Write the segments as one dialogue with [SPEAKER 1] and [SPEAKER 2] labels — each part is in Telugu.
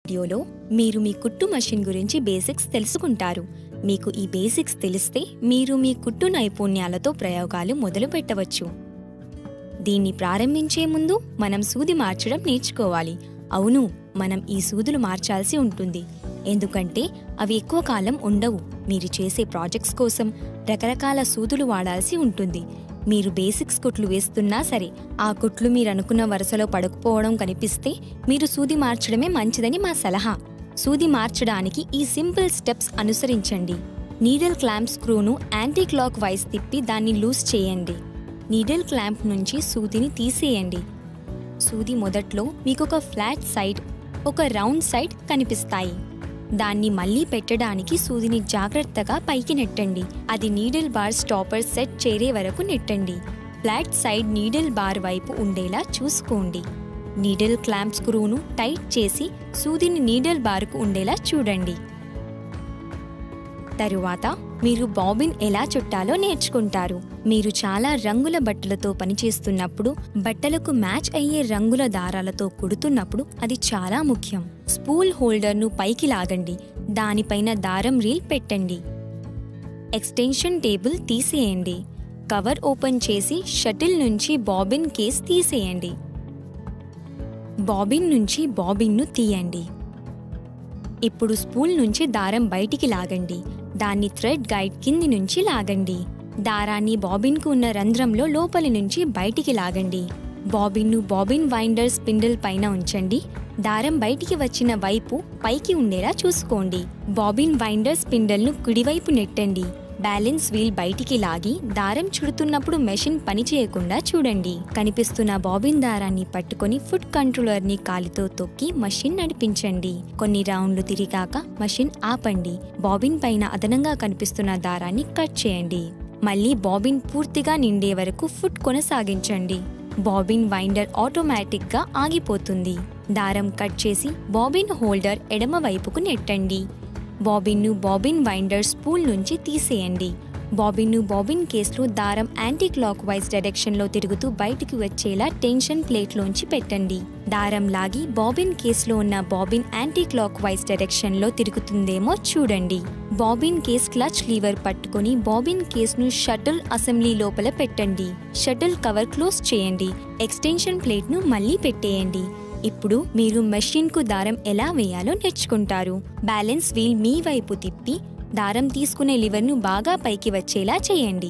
[SPEAKER 1] వీడియోలో మీరు మీ కుట్టు మషిన్ గురించి బేసిక్స్ తెలుసుకుంటారు మీకు ఈ బేసిక్స్ తెలిస్తే మీరు మీ కుట్టు నైపుణ్యాలతో ప్రయోగాలు మొదలు పెట్టవచ్చు దీన్ని ప్రారంభించే ముందు మనం సూది మార్చడం నేర్చుకోవాలి అవును మనం ఈ సూదులు మార్చాల్సి ఉంటుంది ఎందుకంటే అవి ఎక్కువ కాలం ఉండవు మీరు చేసే ప్రాజెక్ట్స్ కోసం రకరకాల సూదులు వాడాల్సి ఉంటుంది మీరు బేసిక్స్ కుట్లు వేస్తున్నా సరే ఆ కుట్లు మీరు అనుకున్న వరుసలో పడకపోవడం కనిపిస్తే మీరు సూది మార్చడమే మంచిదని మా సలహా సూది మార్చడానికి ఈ సింపుల్ స్టెప్స్ అనుసరించండి నీడల్ క్లాంప్ స్క్రూను యాంటీ క్లాక్ వైస్ తిప్పి దాన్ని లూజ్ చేయండి నీడల్ క్లాంప్ నుంచి సూదిని తీసేయండి సూది మొదట్లో మీకు ఒక ఫ్లాట్ సైడ్ ఒక రౌండ్ సైడ్ కనిపిస్తాయి దాన్ని మళ్ళీ పెట్టడానికి సూదిని జాగ్రత్తగా పైకి నెట్టండి అది నీడిల్ బార్ స్టాపర్ సెట్ చేరే వరకు నెట్టండి ఫ్లాట్ సైడ్ నీడిల్ బార్ వైపు ఉండేలా చూసుకోండి నీడిల్ క్లాంప్ స్క్రూను టైట్ చేసి సూదిని నీడిల్ బార్కు ఉండేలా చూడండి తరువాత మీరు బాబిన్ ఎలా చుట్టాలో నేర్చుకుంటారు మీరు చాలా రంగుల బట్టలతో పనిచేస్తున్నప్పుడు బట్టలకు మ్యాచ్ అయ్యే రంగుల దారాలతో కుడుతున్నప్పుడు అది చాలా ముఖ్యం స్పూల్ హోల్డర్ను పైకి లాగండి దానిపైన దారం రీల్ పెట్టండి ఎక్స్టెన్షన్ టేబుల్ తీసేయండి కవర్ ఓపెన్ చేసి షటిల్ నుంచి బాబిన్ కేస్ తీసేయండి బాబిన్ నుంచి బాబిన్ను తీయండి ఇప్పుడు స్పూల్ నుంచి దారం బయటికి లాగండి దాన్ని థ్రెడ్ గైడ్ కింది నుంచి లాగండి దారాన్ని బాబిన్కు ఉన్న రంధ్రంలో లోపలి నుంచి బయటికి లాగండి బాబిన్ను బాబిన్ వైండర్ స్పిండిల్ పైన ఉంచండి దారం బయటికి వచ్చిన వైపు పైకి ఉండేలా చూసుకోండి బాబిన్ వైండర్ స్పిండల్ను కుడివైపు నెట్టండి బ్యాలెన్స్ వీల్ బయటికి లాగి దారం చుడుతున్నప్పుడు మెషిన్ పనిచేయకుండా చూడండి కనిపిస్తున్న బాబిన్ దారాన్ని పట్టుకొని ఫుట్ కంట్రోలర్ ని కాలితో తొక్కి మషిన్ నడిపించండి కొన్ని రౌండ్లు తిరిగాక మషిన్ ఆపండి బాబిన్ పైన అదనంగా కనిపిస్తున్న దారాన్ని కట్ చేయండి మళ్ళీ బాబిన్ పూర్తిగా నిండే వరకు ఫుట్ కొనసాగించండి బాబిన్ వైండర్ ఆటోమేటిక్ గా ఆగిపోతుంది దారం కట్ చేసి బాబిన్ హోల్డర్ ఎడమ వైపుకు నెట్టండి బాబిన్ను బాబిన్ వైండర్ స్పూల్ నుంచి తీసేయండి బాబిన్ను బాబిన్ కేస్లో దారం యాంటీ క్లాక్ వైజ్ డైరెక్షన్లో తిరుగుతూ బయటికి వచ్చేలా టెన్షన్ ప్లేట్లోంచి పెట్టండి దారం లాగి బాబిన్ కేస్లో ఉన్న బాబిన్ యాంటీ క్లాక్ వైజ్ డైరెక్షన్లో తిరుగుతుందేమో చూడండి బాబిన్ కేస్ క్లచ్ లీవర్ పట్టుకొని బాబిన్ కేస్ను షటిల్ అసెంబ్లీ లోపల పెట్టండి షటిల్ కవర్ క్లోజ్ చేయండి ఎక్స్టెన్షన్ ప్లేట్ను మళ్ళీ పెట్టేయండి ఇప్పుడు మీరు మెషిన్కు దారం ఎలా వేయాలో నేర్చుకుంటారు బ్యాలెన్స్ వీల్ మీ వైపు తిప్పి దారం తీసుకునే లివర్ను బాగా పైకి వచ్చేలా చేయండి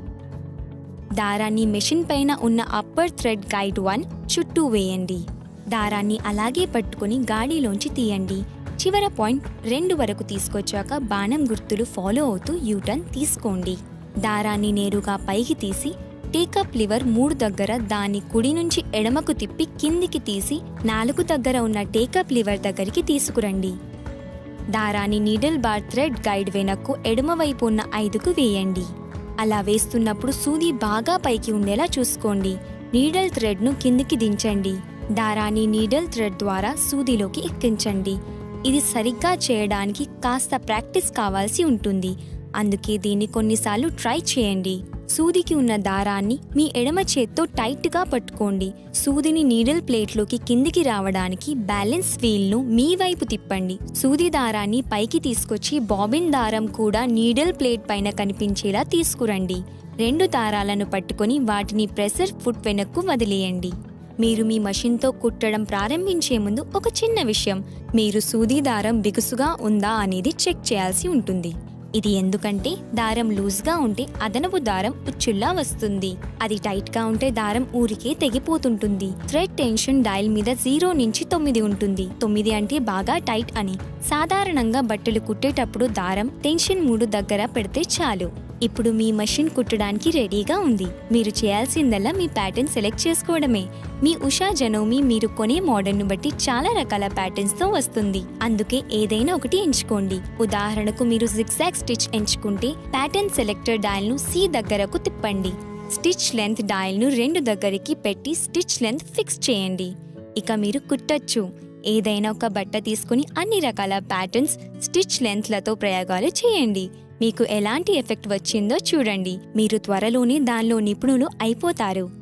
[SPEAKER 1] దారాన్ని మెషిన్ పైన ఉన్న అప్పర్ థ్రెడ్ గైడ్ వన్ చుట్టూ వేయండి దారాన్ని అలాగే పట్టుకొని గాడిలోంచి తీయండి చివర పాయింట్ రెండు వరకు తీసుకొచ్చాక బాణం గుర్తులు ఫాలో అవుతూ యూటర్న్ తీసుకోండి దారాన్ని నేరుగా పైకి తీసి టేకప్ లివర్ మూడు దగ్గర దాన్ని కుడి నుంచి ఎడమకు తిప్పి కిందికి తీసి నాలుగు దగ్గర ఉన్న టేకప్ లివర్ దగ్గరికి తీసుకురండి దారాన్ని నీడిల్ బార్ థ్రెడ్ గైడ్ వెనక్కు ఎడమవైపు ఉన్న ఐదుకు వేయండి అలా వేస్తున్నప్పుడు సూది బాగా పైకి ఉండేలా చూసుకోండి నీడల్ థ్రెడ్ను కిందికి దించండి దారాన్ని నీడల్ థ్రెడ్ ద్వారా సూదిలోకి ఎక్కించండి ఇది సరిగ్గా చేయడానికి కాస్త ప్రాక్టీస్ కావాల్సి ఉంటుంది అందుకే దీన్ని కొన్నిసార్లు ట్రై చేయండి సూదికి ఉన్న దారాన్ని మీ ఎడమ చేత్తో టైట్గా పట్టుకోండి సూదిని నీడల్ ప్లేట్లోకి కిందికి రావడానికి బ్యాలెన్స్ వీల్ను మీ వైపు తిప్పండి సూది దారాన్ని పైకి తీసుకొచ్చి బాబిన్ దారం కూడా నీడల్ ప్లేట్ పైన కనిపించేలా తీసుకురండి రెండు దారాలను పట్టుకొని వాటిని ప్రెషర్ ఫుట్ వెనక్కు వదిలేయండి మీరు మీ మషిన్తో కుట్టడం ప్రారంభించే ముందు ఒక చిన్న విషయం మీరు సూది దారం బిగుసుగా ఉందా అనేది చెక్ చేయాల్సి ఉంటుంది ఇది ఎందుకంటే దారం లూజ్గా ఉంటే అదనపు దారం ఉచ్చుల్లా వస్తుంది అది టైట్గా ఉంటే దారం ఊరికే తెగిపోతుంటుంది థ్రెడ్ టెన్షన్ డయల్ మీద జీరో నుంచి తొమ్మిది ఉంటుంది తొమ్మిది అంటే బాగా టైట్ అని సాధారణంగా బట్టలు కుట్టేటప్పుడు దారం టెన్షన్ మూడు దగ్గర పెడితే చాలు ఇప్పుడు మీ మషిన్ కుట్టడానికి రెడీగా ఉంది మీరు చేయాల్సిందల్లా మీ ప్యాటర్న్ సెలెక్ట్ చేసుకోవడమే మీ ఉషా జనోమి మీరు కొనే మోడల్ను బట్టి చాలా రకాల ప్యాటర్న్స్ తో వస్తుంది అందుకే ఏదైనా ఒకటి ఎంచుకోండి ఉదాహరణకు మీరు జిగ్జాగ్ స్టిచ్ ఎంచుకుంటే ప్యాటర్న్ సెలెక్టర్ డయల్ ను సి దగ్గరకు తిప్పండి స్టిచ్ లెంత్ డయల్ ను రెండు దగ్గరికి పెట్టి స్టిచ్ లెంత్ ఫిక్స్ చేయండి ఇక మీరు కుట్టచ్చు ఏదైనా ఒక బట్ట తీసుకుని అన్ని రకాల ప్యాటర్న్స్ స్టిచ్ లెంత్లతో ప్రయోగాలు చేయండి మీకు ఎలాంటి ఎఫెక్ట్ వచ్చిందో చూడండి మీరు త్వరలోనే దానిలో నిపుణులు అయిపోతారు